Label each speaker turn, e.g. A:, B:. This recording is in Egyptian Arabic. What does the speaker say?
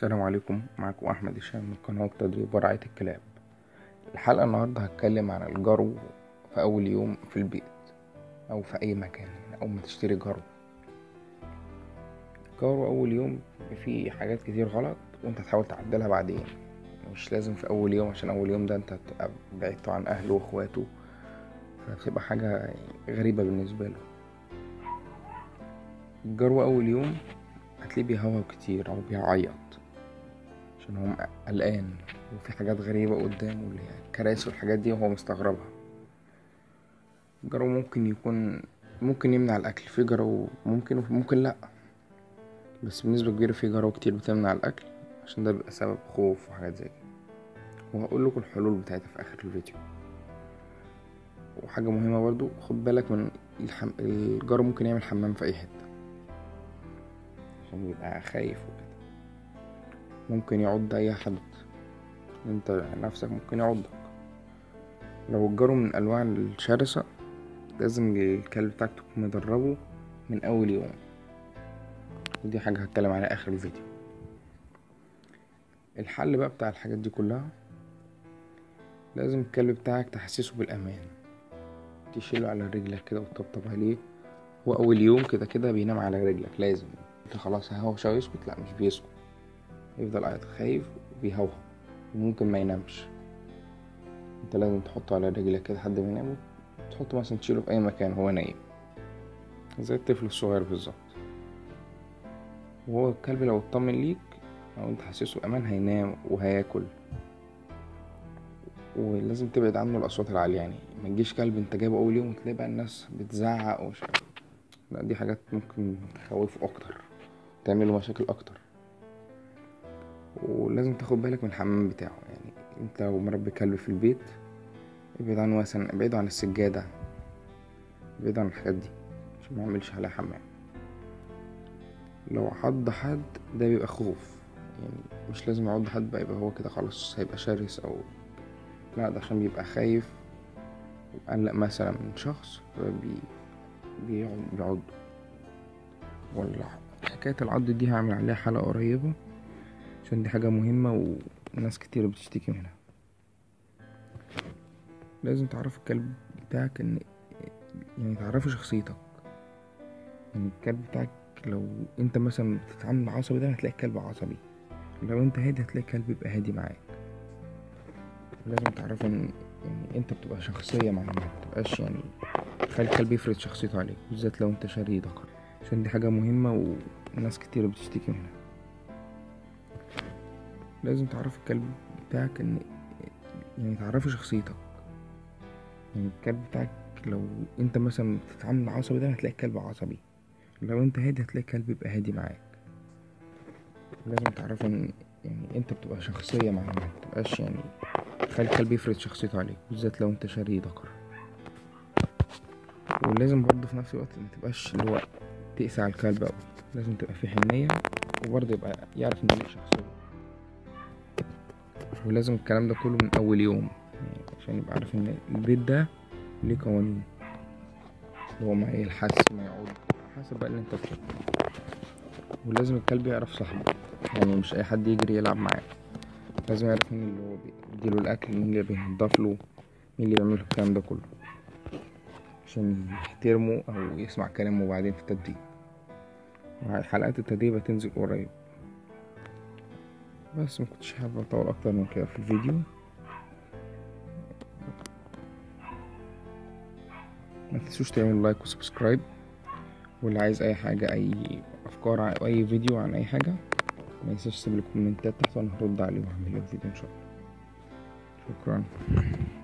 A: السلام عليكم معكم احمد هشام من قناه تدريب ورعايه الكلاب الحلقه النهارده هتكلم عن الجرو في اول يوم في البيت او في اي مكان او ما تشتري جرو جرو اول يوم فيه حاجات كتير غلط وانت تحاول تعدلها بعدين مش لازم في اول يوم عشان اول يوم ده انت هتبقى بعدته عن اهله واخواته فبتبقى حاجه غريبه بالنسبه له الجرو اول يوم هتلاقيه بيهوهو كتير او بيعيط عشان هو قلقان وفي حاجات غريبة قدامه اللي هي الكراسي والحاجات دي وهو مستغربها الجرو ممكن يكون ممكن يمنع الأكل في جرو ممكن وممكن لأ بس بنسبة كبيرة في جرو كتير بتمنع الأكل عشان ده بيبقى سبب خوف وحاجات زي كده وهقول لكم الحلول بتاعتها في آخر الفيديو وحاجة مهمة برضو خد بالك من الحم... الجرو ممكن يعمل حمام في أي حتة عشان يبقى خايف وكده ممكن يعض اي حد انت نفسك ممكن يعضك لو الجرو من الانواع الشرسة لازم الكلب بتاعك تكون مدربه من اول يوم ودي حاجة هتكلم عليها اخر الفيديو الحل بقى بتاع الحاجات دي كلها لازم الكلب بتاعك تحسسه بالامان تشيله على رجلك كده وتطبطب عليه واول يوم كده كده بينام على رجلك لازم انت خلاص هو مش هيسكت لا مش بيسكت يفضل قاعد خايف وبيهوهو وممكن ما ينامش انت لازم تحطه على رجلك كده لحد ما ينام تحطه مثلا تشيله في اي مكان هو نايم زي الطفل الصغير بالظبط وهو الكلب لو اطمن ليك او انت حاسسه امان هينام وهياكل ولازم تبعد عنه الاصوات العاليه يعني ما تجيش كلب انت جايبه اول يوم وتلاقي بقى الناس بتزعق ومش عارف لا دي حاجات ممكن تخوفه اكتر تعمله مشاكل اكتر ولازم تاخد بالك من الحمام بتاعه يعني انت لو مربي كلب في البيت ابعد عنه مثلا ابعده عن السجادة ابعد عن الحاجات دي عشان ما يعملش عليها حمام لو عض حد ده بيبقى خوف يعني مش لازم يعض حد بقى يبقى هو كده خلاص هيبقى شرس او لا ده عشان بيبقى خايف قلق مثلا من شخص فبي بيعض ولا حكاية العض دي هعمل عليها حلقة قريبة عشان دي حاجة مهمة وناس كتير بتشتكي منها لازم تعرف الكلب بتاعك ان يعني تعرفه شخصيتك يعني الكلب بتاعك لو انت مثلا بتتعامل مع عصبي ده هتلاقي الكلب عصبي لو انت هادي هتلاقي الكلب يبقى هادي معاك لازم تعرفه ان يعني انت بتبقى شخصية معاه متبقاش يعني تخلي الكلب يفرض شخصيته عليك بالذات لو انت شاري ذكر عشان دي حاجة مهمة وناس كتير بتشتكي منها لازم تعرف الكلب بتاعك ان يعني تعرفه شخصيتك يعني الكلب بتاعك لو انت مثلا بتتعامل مع عصبي ده هتلاقي الكلب عصبي لو انت هادي هتلاقي الكلب يبقى هادي معاك لازم تعرفه ان يعني انت بتبقى شخصية معاه متبقاش يعني تخلي الكلب يفرض شخصيته عليك بالذات لو انت شاري ذكر ولازم برضه في نفس الوقت متبقاش اللي هو تقسى على الكلب اوي لازم تبقى في حنية وبرضه يبقى يعرف ان ليك شخصية ولازم الكلام ده كله من اول يوم يعني عشان يبقى عارف ان البيت ده ليه قوانين هو ما يلحس ما يعود حسب بقى اللي انت بتحبه ولازم الكلب يعرف صاحبه يعني مش اي حد يجري يلعب معاه لازم يعرف مين اللي هو بيديله الاكل مين اللي بينضف له مين اللي بيعمل الكلام ده كله عشان يحترمه او يسمع كلامه بعدين في التدريب حلقات التدريب هتنزل قريب بس ما كنتش حابب اطول اكتر من كده في الفيديو ما تنسوش تعملوا لايك وسبسكرايب واللي عايز اي حاجة اي افكار او اي فيديو عن اي حاجة ما ينساش تسيب لي كومنتات تحت وانا هرد عليه واعمل له فيديو ان شاء الله شكرا